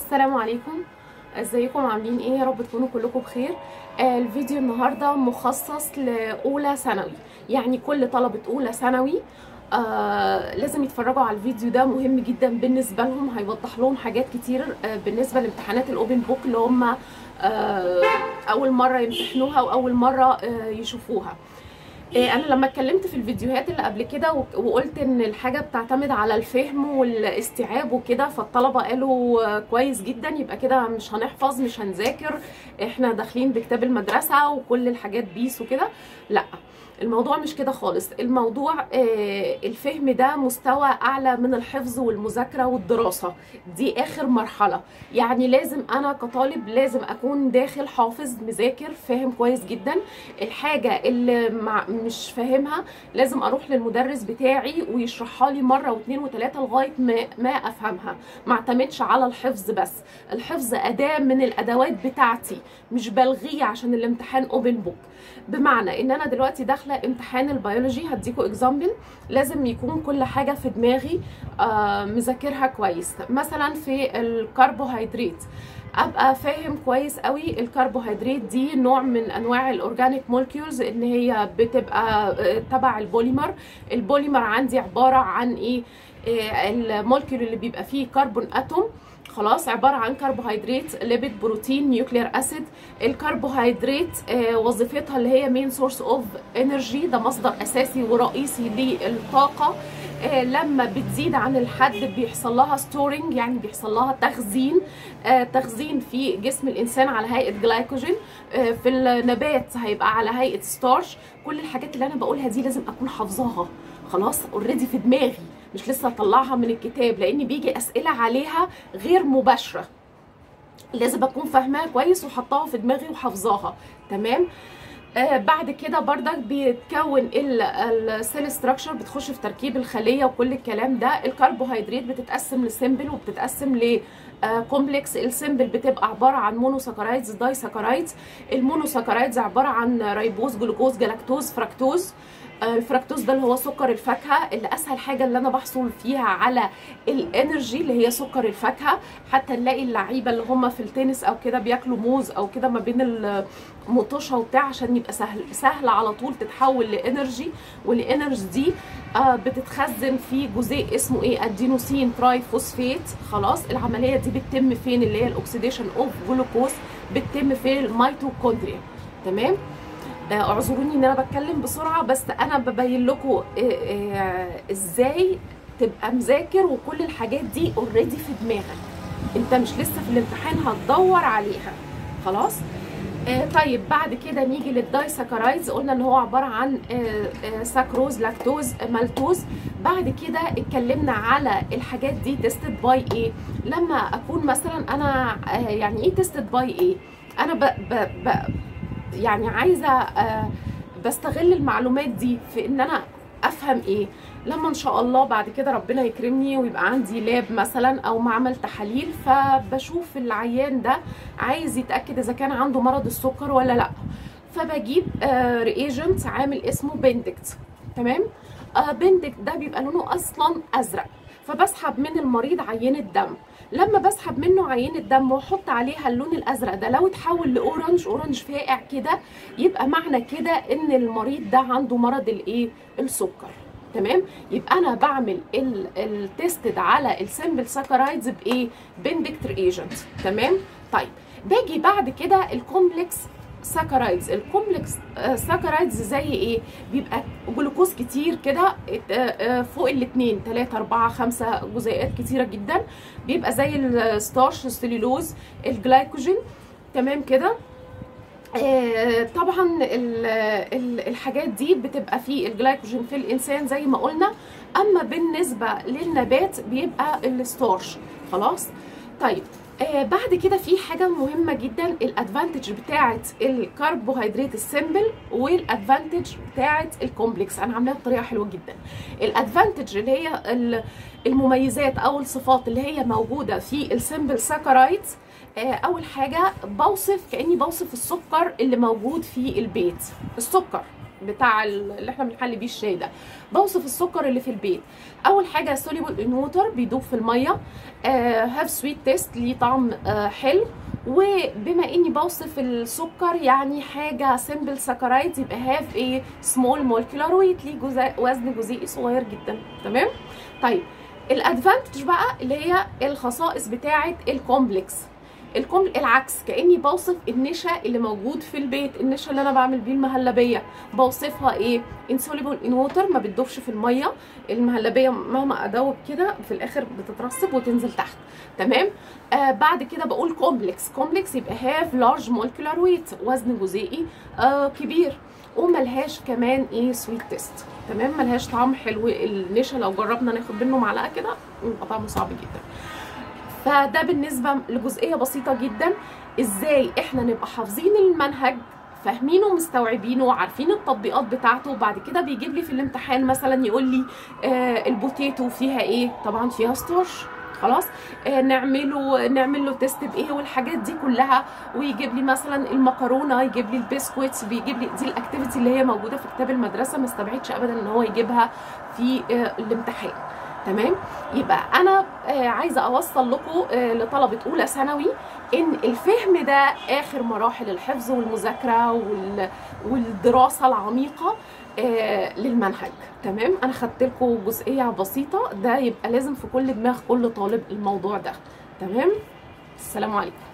السلام عليكم ازيكم عاملين ايه يا رب تكونوا كلكم بخير آه الفيديو النهارده مخصص لاولى ثانوي يعني كل طلبه اولى ثانوي آه لازم يتفرجوا على الفيديو ده مهم جدا بالنسبه لهم هيوضح لهم حاجات كتير آه بالنسبه لامتحانات الاوبن بوك اللي هم آه اول مره يمتحنوها واول مره آه يشوفوها انا لما اتكلمت في الفيديوهات اللي قبل كده وقلت ان الحاجه بتعتمد على الفهم والاستيعاب وكده فالطلبه قالوا كويس جدا يبقى كده مش هنحفظ مش هنذاكر احنا داخلين بكتاب المدرسه وكل الحاجات بيس وكده لا الموضوع مش كده خالص الموضوع الفهم ده مستوى اعلى من الحفظ والمذاكره والدراسه دي اخر مرحله يعني لازم انا كطالب لازم اكون داخل حافظ مذاكر فاهم كويس جدا الحاجه اللي مش فاهمها لازم اروح للمدرس بتاعي ويشرحها لي مره واثنين وثلاثه لغايه ما, ما افهمها ما اعتمدش على الحفظ بس الحفظ اداه من الادوات بتاعتي مش بلغيه عشان الامتحان اوبن بوك بمعنى ان انا دلوقتي داخله امتحان البيولوجي هديكوا اكزامبل لازم يكون كل حاجه في دماغي آه مذاكرها كويس مثلا في الكربوهيدرات ابقى فاهم كويس قوي الكربوهيدرات دي نوع من انواع الاورجانيك مولكيولز ان هي بتبقى تبع البوليمر البوليمر عندي عباره عن ايه المولكيول اللي بيبقى فيه كربون اتوم خلاص عباره عن كربوهيدرات ليبيد بروتين نيوكلير اسيد الكربوهيدرات آه وظيفتها اللي هي مين سورس اوف انرجي ده مصدر اساسي ورئيسي للطاقه آه لما بتزيد عن الحد بيحصل لها ستورنج يعني بيحصل لها تخزين آه تخزين في جسم الانسان على هيئه جلايكوجين آه في النبات هيبقى على هيئه ستارش كل الحاجات اللي انا بقولها دي لازم اكون حافظاها خلاص اوريدي في دماغي مش لسه اطلعها من الكتاب لان بيجي اسئله عليها غير مباشره لازم اكون فاهماها كويس وحطاها في دماغي وحافظاها تمام آه بعد كده بردك بيتكون السيل ستراكشر بتخش في تركيب الخليه وكل الكلام ده الكربوهيدرات بتتقسم لسيمبل وبتتقسم ل كومبلكس السيمبل بتبقى عباره عن مونوساكرايدز داي ساكرايدز المونوساكرايدز عباره عن ريبوز جلوكوز جلاكتوز فركتوز الفركتوز ده اللي هو سكر الفاكهه اللي اسهل حاجه اللي انا بحصل فيها على الانرجي اللي هي سكر الفاكهه حتى نلاقي اللعيبه اللي هم في التنس او كده بياكلوا موز او كده ما بين المطوشه وبتاع عشان يبقى سهل سهل على طول تتحول لانرجي والانرجي دي آه بتتخزن في جزيء اسمه ايه ادينوسين تراي فوسفيت خلاص العمليه دي بتتم فين اللي هي الاكسيديشن اوف جلوكوز بتتم في الميتوكوندريا تمام اعذروني ان انا بتكلم بسرعه بس انا ببين لكم ازاي تبقى مذاكر وكل الحاجات دي اوريدي في دماغك انت مش لسه في الامتحان هتدور عليها خلاص آه طيب بعد كده نيجي للدايساكرايدز قلنا ان هو عباره عن آه آه ساكروز لاكتوز مالتوز بعد كده اتكلمنا على الحاجات دي تيستد باي ايه لما اكون مثلا انا يعني ايه تيستد باي ايه انا ب, ب, ب يعني عايزه آه بستغل المعلومات دي في ان انا افهم ايه لما ان شاء الله بعد كده ربنا يكرمني ويبقى عندي لاب مثلا او معمل تحاليل فبشوف العيان ده عايز يتاكد اذا كان عنده مرض السكر ولا لا فبجيب آه رياجنت عامل اسمه بندكت تمام آه بندكت ده بيبقى لونه اصلا ازرق فبسحب من المريض عينه دم لما بسحب منه عينه دم واحط عليها اللون الازرق ده لو اتحول لاورنج اورنج فاقع كده يبقى معنى كده ان المريض ده عنده مرض الايه السكر تمام يبقى انا بعمل التيستد على السمبل ساكرايدز بايه بندكت ريجنت تمام طيب باجي بعد كده الكومبلكس ساكرايدز الكومبلكس ساكرايدز زي ايه بيبقى جلوكوز كتير كده فوق الاثنين 3 4 5 جزيئات كتيره جدا بيبقى زي الستارش السليلوز الجلايكوجين تمام كده آه طبعا ال ال الحاجات دي بتبقى في الجلايكوجين في الانسان زي ما قلنا اما بالنسبه للنبات بيبقى الستارش خلاص طيب آه بعد كده في حاجه مهمه جدا الادفانتج بتاعه الكربوهيدرات السمبل والادفانتج بتاعه الكومبلكس انا عاملاها بطريقه حلوه جدا الادفانتج اللي هي المميزات او الصفات اللي هي موجوده في السمبل ساكرايدز آه اول حاجه بوصف كاني بوصف السكر اللي موجود في البيت السكر بتاع ال- اللي احنا بنحلي بيه الشاي ده بوصف السكر اللي في البيت اول حاجه سوليبل ان ووتر بيدوب في الميه هاف سويت تيست ليه طعم آه حلو وبما اني بوصف السكر يعني حاجه سمبل سكرايد يبقى هاف ايه سمول مولكيولار ويت ليه جزء وزن جزيئي صغير جدا تمام طيب الادفانتج بقى اللي هي الخصائص بتاعه الكومبلكس الكم العكس كاني بوصف النشا اللي موجود في البيت النشا اللي انا بعمل بيه المهلبيه بوصفها ايه انسوليبل ان ووتر ما بتدوبش في الميه المهلبيه مهما ادوب كده في الاخر بتترسب وتنزل تحت تمام آه بعد كده بقول كومبلكس كومبلكس يبقى هاف لارج مولكيولار ويت وزن جزيئي آه كبير وملهاش كمان ايه سويت تيست تمام ملهاش طعم حلو النشا لو جربنا ناخد منه معلقه كده يبقى طعمه صعب جدا فده بالنسبه لجزئيه بسيطه جدا ازاي احنا نبقى حافظين المنهج فاهمينه ومستوعبينه وعارفين التطبيقات بتاعته وبعد كده بيجيب لي في الامتحان مثلا يقول لي آه البوتيتو فيها ايه طبعا فيها ستارش خلاص آه نعمله نعمل له تيست بايه والحاجات دي كلها ويجيب لي مثلا المكرونه يجيب لي البسكويتس بيجيب لي دي الاكتيفيتي اللي هي موجوده في كتاب المدرسه ما استبعدش ابدا ان هو يجيبها في آه الامتحان تمام يبقى انا آه عايزه اوصل لكم آه لطلبه اولى ثانوي ان الفهم ده اخر مراحل الحفظ والمذاكره وال... والدراسه العميقه آه للمنهج تمام انا خدت لكم جزئيه بسيطه ده يبقى لازم في كل دماغ كل طالب الموضوع ده تمام السلام عليكم